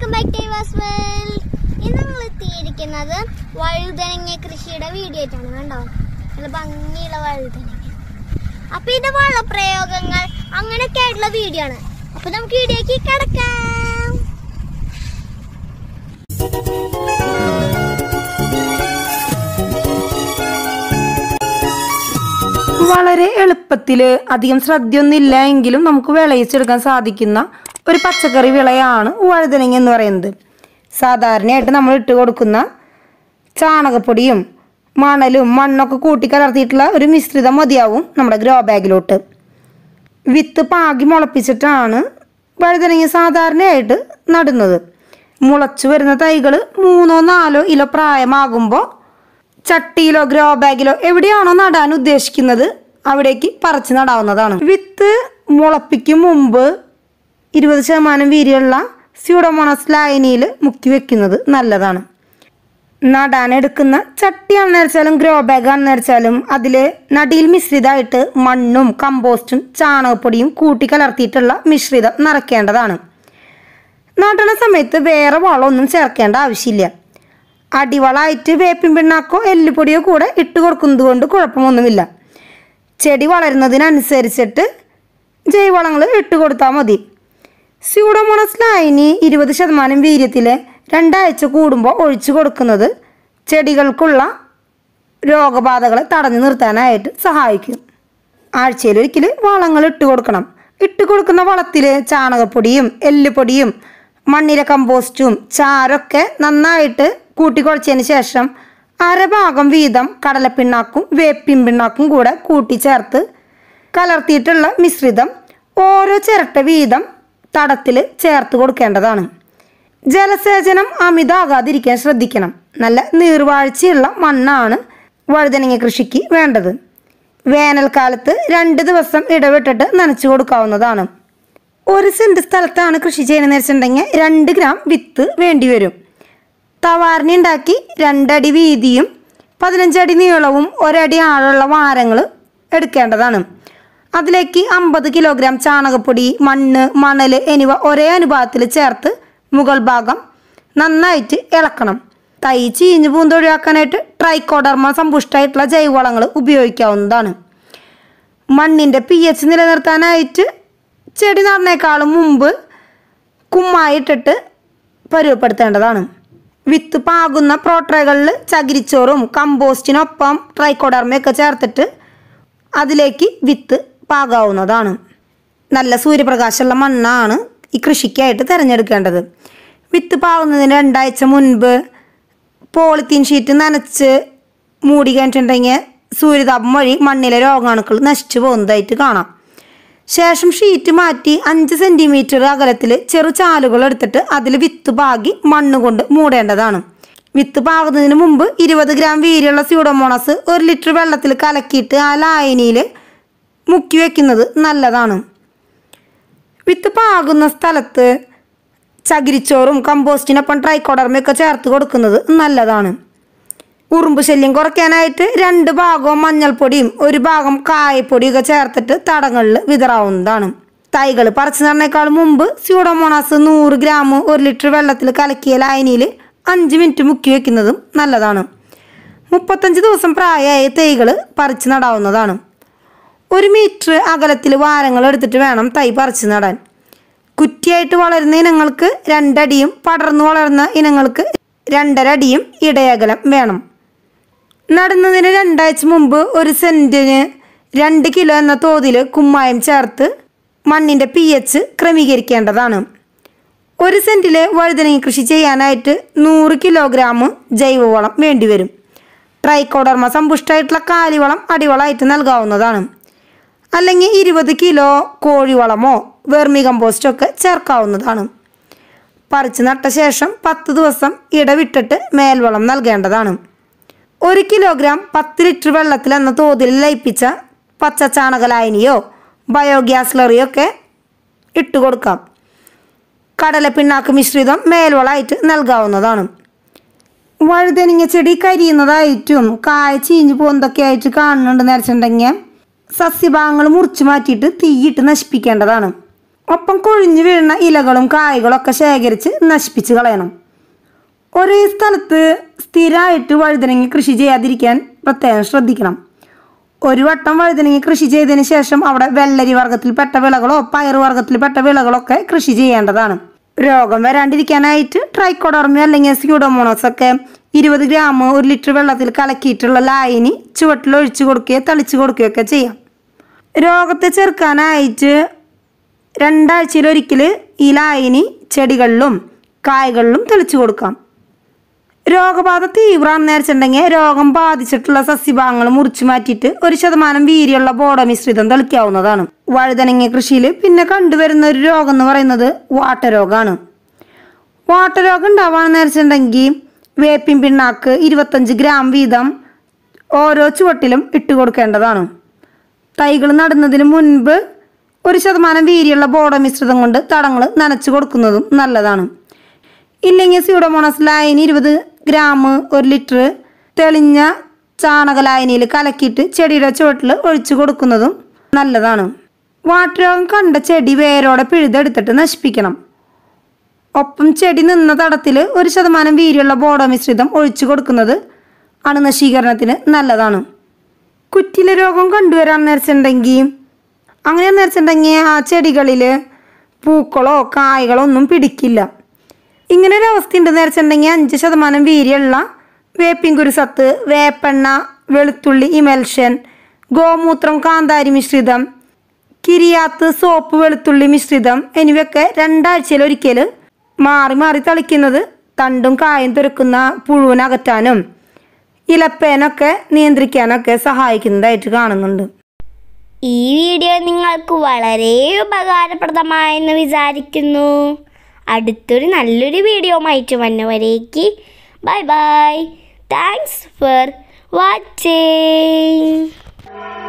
welcome back to വാസ്വെൽ ഇന്ന് നമ്മൾ എത്തിയിരിക്കുന്നത് വഴുതനങ്ങ കൃഷിയുടെ വീഡിയോ ആയിട്ടാണ് കണ്ടോ നല്ല ഭംഗിയുള്ള വഴുതനങ്ങ അപ്പൊ ഇത് വളപ്രയോഗങ്ങൾ അങ്ങനെയൊക്കെ ആയിട്ടുള്ള വീഡിയോ ആണ് അപ്പൊ നമുക്ക് വീഡിയോക്ക് കിടക്കാം വളരെ എളുപ്പത്തിൽ അധികം ശ്രദ്ധയൊന്നുമില്ല എങ്കിലും നമുക്ക് വിളയിച്ചെടുക്കാൻ സാധിക്കുന്ന ഒരു പച്ചക്കറി വിളയാണ് വഴുതനങ്ങ എന്ന് പറയുന്നത് സാധാരണയായിട്ട് നമ്മൾ ഇട്ട് കൊടുക്കുന്ന ചാണകപ്പൊടിയും മണലും മണ്ണൊക്കെ കൂട്ടി കലർത്തിയിട്ടുള്ള ഒരു മിശ്രിതം മതിയാവും നമ്മുടെ ഗ്രോ ബാഗിലോട്ട് വിത്ത് പാകി മുളപ്പിച്ചിട്ടാണ് വഴുതനങ്ങ സാധാരണയായിട്ട് നടുന്നത് മുളച്ചു വരുന്ന തൈകൾ മൂന്നോ നാലോ ഇല പ്രായമാകുമ്പോൾ ചട്ടിയിലോ ഗ്രോ ബാഗിലോ എവിടെയാണോ നടാൻ ഉദ്ദേശിക്കുന്നത് അവിടേക്ക് പറിച്ച് നടാവുന്നതാണ് വിത്ത് മുളപ്പിക്കും മുമ്പ് ഇരുപത് ശതമാനം വീര്യമുള്ള സ്യൂഡോമോണസ് ലായനിയിൽ മുക്കി വെക്കുന്നത് നല്ലതാണ് നടാനെടുക്കുന്ന ചട്ടിയാണെന്ന് വെച്ചാലും ഗ്രോ ബാഗ് ആണെന്ന് വെച്ചാലും അതിൽ നടിയിൽ മിശ്രിതമായിട്ട് മണ്ണും കമ്പോസ്റ്റും ചാണകപ്പൊടിയും കൂട്ടി കലർത്തിയിട്ടുള്ള മിശ്രിതം നിറയ്ക്കേണ്ടതാണ് നടണ സമയത്ത് വേറെ വളമൊന്നും ചേർക്കേണ്ട ആവശ്യമില്ല അടിവളമായിട്ട് വേപ്പിൻ പിണ്ണാക്കോ എല്ലുപൊടിയോ കൂടെ ഇട്ട് കൊടുക്കുന്നത് കൊണ്ട് കുഴപ്പമൊന്നുമില്ല ചെടി വളരുന്നതിനനുസരിച്ചിട്ട് ജൈവവളങ്ങൾ ഇട്ട് കൊടുത്താൽ മതി സ്യൂഡോമോണസ് ലായനി ഇരുപത് ശതമാനം വീര്യത്തിൽ രണ്ടാഴ്ച കൂടുമ്പോൾ ഒഴിച്ചു കൊടുക്കുന്നത് ചെടികൾക്കുള്ള രോഗബാധകളെ തടഞ്ഞു നിർത്താനായിട്ട് സഹായിക്കും ആഴ്ചയിൽ ഒരിക്കൽ വളങ്ങൾ ഇട്ട് കൊടുക്കണം ഇട്ട് കൊടുക്കുന്ന വളത്തിൽ ചാണകപ്പൊടിയും എല്ലുപൊടിയും മണ്ണിര കമ്പോസ്റ്റും ചാരൊക്കെ നന്നായിട്ട് കൂട്ടിക്കുഴച്ചതിന് ശേഷം അരഭാഗം വീതം കടലപ്പിണ്ണാക്കും വേപ്പിൻ പിണ്ണാക്കും കൂടെ കൂട്ടിച്ചേർത്ത് കലർത്തിയിട്ടുള്ള മിശ്രിതം ഓരോ ചിരട്ട വീതം തടത്തിൽ ചേർത്ത് കൊടുക്കേണ്ടതാണ് ജലസേചനം അമിതാകാതിരിക്കാൻ ശ്രദ്ധിക്കണം നല്ല നീർവാഴ്ചയുള്ള മണ്ണാണ് വഴുതനങ്ങ കൃഷിക്ക് വേണ്ടത് വേനൽക്കാലത്ത് രണ്ട് ദിവസം ഇടവിട്ടിട്ട് നനച്ചു കൊടുക്കാവുന്നതാണ് ഒരു സെന്റ് സ്ഥലത്താണ് കൃഷി ചെയ്യുന്നതെന്ന് വെച്ചിട്ടുണ്ടെങ്കിൽ രണ്ട് ഗ്രാം വിത്ത് വേണ്ടിവരും തവാറിനി ഉണ്ടാക്കി രണ്ടടി വീതിയും പതിനഞ്ചടി നീളവും ഒരടി ആഴമുള്ള വാരങ്ങൾ എടുക്കേണ്ടതാണ് അതിലേക്ക് അമ്പത് കിലോഗ്രാം ചാണകപ്പൊടി മണ്ണ് മണൽ എന്നിവ ഒരേ അനുപാതത്തിൽ ചേർത്ത് മുകൾ ഭാഗം നന്നായിട്ട് ഇളക്കണം തൈ ചീഞ്ഞ് പൂന്തൊഴിവാക്കാനായിട്ട് ട്രൈക്കോഡർമ സമ്പുഷ്ടമായിട്ടുള്ള ജൈവവളങ്ങൾ ഉപയോഗിക്കാവുന്നതാണ് മണ്ണിൻ്റെ പി എച്ച് നിലനിർത്താനായിട്ട് ചെടി നടന്നേക്കാളും മുമ്പ് കുമ്മായിട്ടിട്ട് പരുവപ്പെടുത്തേണ്ടതാണ് വിത്ത് പാകുന്ന പ്രോട്രകളിൽ ചകിരിച്ചോറും കമ്പോസ്റ്റിനൊപ്പം ട്രൈക്കോഡർമയൊക്കെ ചേർത്തിട്ട് അതിലേക്ക് വിത്ത് പാകാവുന്നതാണ് നല്ല സൂര്യപ്രകാശമുള്ള മണ്ണാണ് ഈ കൃഷിക്കായിട്ട് തിരഞ്ഞെടുക്കേണ്ടത് വിത്ത് പാകുന്നതിന് രണ്ടാഴ്ച മുൻപ് പോളിത്തീൻ ഷീറ്റ് നനച്ച് മൂടി കഴിഞ്ഞിട്ടുണ്ടെങ്കിൽ സൂര്യതാപം വഴി മണ്ണിലെ രോഗാണുക്കൾ നശിച്ചു പോകുന്നതായിട്ട് കാണാം ശേഷം ഷീറ്റ് മാറ്റി അഞ്ച് സെൻറ്റിമീറ്റർ അകലത്തിൽ ചെറു ചാലുകൾ എടുത്തിട്ട് അതിൽ വിത്ത് പാകി മണ്ണ് കൊണ്ട് മൂടേണ്ടതാണ് വിത്ത് പാകുന്നതിന് മുമ്പ് ഇരുപത് ഗ്രാം വീര്യമുള്ള സ്യൂഡോമോണസ് ഒരു ലിറ്റർ വെള്ളത്തിൽ കലക്കിയിട്ട് ആ ലായനിയിൽ മുക്കി വെക്കുന്നത് നല്ലതാണ് വിത്ത് പാകുന്ന സ്ഥലത്ത് ചകിരിച്ചോറും കമ്പോസ്റ്റിനൊപ്പം ട്രൈക്കോഡർമയൊക്കെ ചേർത്ത് കൊടുക്കുന്നത് നല്ലതാണ് ഉറുമ്പ് ശല്യം കുറയ്ക്കാനായിട്ട് രണ്ട് ഭാഗവും മഞ്ഞൾപ്പൊടിയും ഒരു ഭാഗം കായപ്പൊടിയൊക്കെ ചേർത്തിട്ട് തടങ്ങളിൽ വിതറാവുന്നതാണ് തൈകൾ പറിച്ചു നടന്നേക്കാൾ മുമ്പ് സ്യൂഡോമോണാസ് നൂറ് ഗ്രാം ഒരു ലിറ്റർ വെള്ളത്തിൽ കലക്കിയ ലായനിയിൽ അഞ്ച് മിനിറ്റ് മുക്കി വെക്കുന്നതും നല്ലതാണ് മുപ്പത്തഞ്ച് ദിവസം പ്രായമായ തൈകൾ പറിച്ചു നടാവുന്നതാണ് ഒരു മീറ്റർ അകലത്തിൽ വാരങ്ങൾ എടുത്തിട്ട് വേണം തൈ പറിച്ചു നടാൻ കുറ്റിയായിട്ട് വളരുന്ന ഇനങ്ങൾക്ക് രണ്ടടിയും പടർന്നു വളർന്ന ഇനങ്ങൾക്ക് രണ്ടര അടിയും ഇടയകലം വേണം നടുന്നതിന് രണ്ടാഴ്ച മുമ്പ് ഒരു സെൻറ്റിന് രണ്ട് കിലോ എന്ന തോതിൽ കുമ്മായം ചേർത്ത് മണ്ണിൻ്റെ പി എച്ച് ക്രമീകരിക്കേണ്ടതാണ് ഒരു സെൻറ്റിൽ വഴുതനങ്ങ കൃഷി ചെയ്യാനായിട്ട് നൂറ് കിലോഗ്രാം ജൈവവളം വേണ്ടിവരും ട്രൈക്കോഡർമ സമ്പുഷ്ടമായിട്ടുള്ള കാലിവളം അടിവളമായിട്ട് നൽകാവുന്നതാണ് അല്ലെങ്കിൽ ഇരുപത് കിലോ കോഴിവളമോ വെർമി കമ്പോസ്റ്റോ ഒക്കെ ചേർക്കാവുന്നതാണ് പറിച്ച് നട്ട ശേഷം പത്ത് ദിവസം ഇടവിട്ടിട്ട് മേൽവളം നൽകേണ്ടതാണ് ഒരു കിലോഗ്രാം പത്ത് ലിറ്റർ വെള്ളത്തിൽ എന്ന തോതിൽ ലയിപ്പിച്ച പച്ച ചാണകലായനിയോ ബയോഗ്യാസ് ലറിയോ ഒക്കെ ഇട്ട് കൊടുക്കാം കടലപ്പിണ്ണാക്ക് മിശ്രിതം മേൽവളമായിട്ട് നൽകാവുന്നതാണ് വഴുതനങ്ങ ചെടി കരിയുന്നതായിട്ടും കായ ചീഞ്ഞു പോകുന്നതൊക്കെ ആയിട്ട് കാണുന്നുണ്ടെന്ന് വെച്ചിട്ടുണ്ടെങ്കിൽ സസ്യഭാഗങ്ങൾ മുറിച്ചു മാറ്റിയിട്ട് തീയിട്ട് നശിപ്പിക്കേണ്ടതാണ് ഒപ്പം കൊഴിഞ്ഞു വീഴുന്ന ഇലകളും കായ്കളും ഒക്കെ ശേഖരിച്ച് നശിപ്പിച്ച് കളയണം ഒരേ സ്ഥലത്ത് സ്ഥിരമായിട്ട് വഴുതനങ്ങ കൃഷി ചെയ്യാതിരിക്കാൻ പ്രത്യേകം ശ്രദ്ധിക്കണം ഒരു വട്ടം വഴുതനങ്ങ കൃഷി ചെയ്തതിന് ശേഷം അവിടെ വെള്ളരി വർഗത്തിൽപ്പെട്ട വിളകളോ പയർ വർഗത്തിൽപ്പെട്ട വിളകളോ ഒക്കെ കൃഷി ചെയ്യേണ്ടതാണ് രോഗം വരാണ്ടിരിക്കാനായിട്ട് ട്രൈക്കോഡർമി അല്ലെങ്കിൽ സ്യൂഡോമോണോസ് ഒക്കെ ഇരുപത് ഗ്രാം ഒരു ലിറ്റർ വെള്ളത്തിൽ കലക്കിയിട്ടുള്ള ലായനി ചുവട്ടിൽ ഒഴിച്ചു കൊടുക്കുകയോ തളിച്ചു കൊടുക്കുകയൊക്കെ ചെയ്യാം രോഗത്തെ ചെറുക്കാനായിട്ട് രണ്ടാഴ്ചയിലൊരിക്കൽ ഈ ലായനി ചെടികളിലും കായ്കളിലും തെളിച്ചു കൊടുക്കാം രോഗബാധ തീവ്രമാണെന്ന് വെച്ചിട്ടുണ്ടെങ്കിൽ രോഗം ബാധിച്ചിട്ടുള്ള സസ്യഭാഗങ്ങൾ മുറിച്ചു മാറ്റിയിട്ട് ഒരു ശതമാനം വീര്യമുള്ള ബോഡ മിശ്രിതം തെളിക്കാവുന്നതാണ് വഴുതനങ്ങ കൃഷിയിൽ പിന്നെ കണ്ടുവരുന്ന ഒരു രോഗം എന്ന് പറയുന്നത് വാട്ടരോഗമാണ് വാട്ടരോഗം ഉണ്ടാവാന്ന് വെച്ചിട്ടുണ്ടെങ്കിൽ വേപ്പിൻ പിണ്ണാക്ക് ഇരുപത്തഞ്ച് ഗ്രാം വീതം ഓരോ ചുവട്ടിലും ഇട്ട് കൊടുക്കേണ്ടതാണ് തൈകൾ നടുന്നതിന് മുൻപ് ഒരു ശതമാനം വീര്യമുള്ള ബോഡ മിശ്രിതം കൊണ്ട് തടങ്ങൾ നനച്ചു കൊടുക്കുന്നതും നല്ലതാണ് ഇല്ലെങ്കിൽ സ്യൂഡോമോണസ് ലായനി ഇരുപത് ഗ്രാം ഒരു ലിറ്റർ തെളിഞ്ഞ ചാണക ലായനിയിൽ കലക്കിയിട്ട് ചെടിയുടെ ചുവട്ടിൽ ഒഴിച്ചു കൊടുക്കുന്നതും നല്ലതാണ് വാട്ടുരോഗം കണ്ട ചെടി വേരോടെ പിഴുതെടുത്തിട്ട് നശിപ്പിക്കണം ഒപ്പം ചെടി നിന്ന തടത്തിൽ ഒരു ശതമാനം വീര്യമുള്ള ബോഡോ മിശ്രിതം ഒഴിച്ചു കൊടുക്കുന്നത് അണുനശീകരണത്തിന് നല്ലതാണ് കുറ്റില രോഗം കണ്ടുവരാന്ന് വെച്ചിട്ടുണ്ടെങ്കിൽ അങ്ങനെ വെച്ചിട്ടുണ്ടെങ്കിൽ ആ ചെടികളിൽ പൂക്കളോ കായ്കളോ ഒന്നും പിടിക്കില്ല ഇങ്ങനെ ഒരു അവസ്ഥ ഉണ്ടെന്ന് വെച്ചിട്ടുണ്ടെങ്കിൽ അഞ്ച് ശതമാനം വീര്യമുള്ള വേപ്പിൻ കുരുസത്ത് വേപ്പെണ്ണ വെളുത്തുള്ളി ഇമൽഷൻ ഗോമൂത്രം കാന്താരി മിശ്രിതം കിരിയാത്ത് സോപ്പ് വെളുത്തുള്ളി മിശ്രിതം എന്നിവയൊക്കെ രണ്ടാഴ്ചയിൽ ഒരിക്കൽ മാറി മാറി തളിക്കുന്നത് തണ്ടും കായും തുറക്കുന്ന പുഴുവിനകറ്റാനും ഇലപ്പേനൊക്കെ നിയന്ത്രിക്കാനൊക്കെ സഹായിക്കുന്നതായിട്ട് കാണുന്നുണ്ട് ഈ വീഡിയോ നിങ്ങൾക്ക് വളരെ ഉപകാരപ്രദമായെന്ന് വിചാരിക്കുന്നു അടുത്തൊരു നല്ലൊരു വീഡിയോ ആയിട്ട് വന്നവരേക്ക് bye bye thanks for watching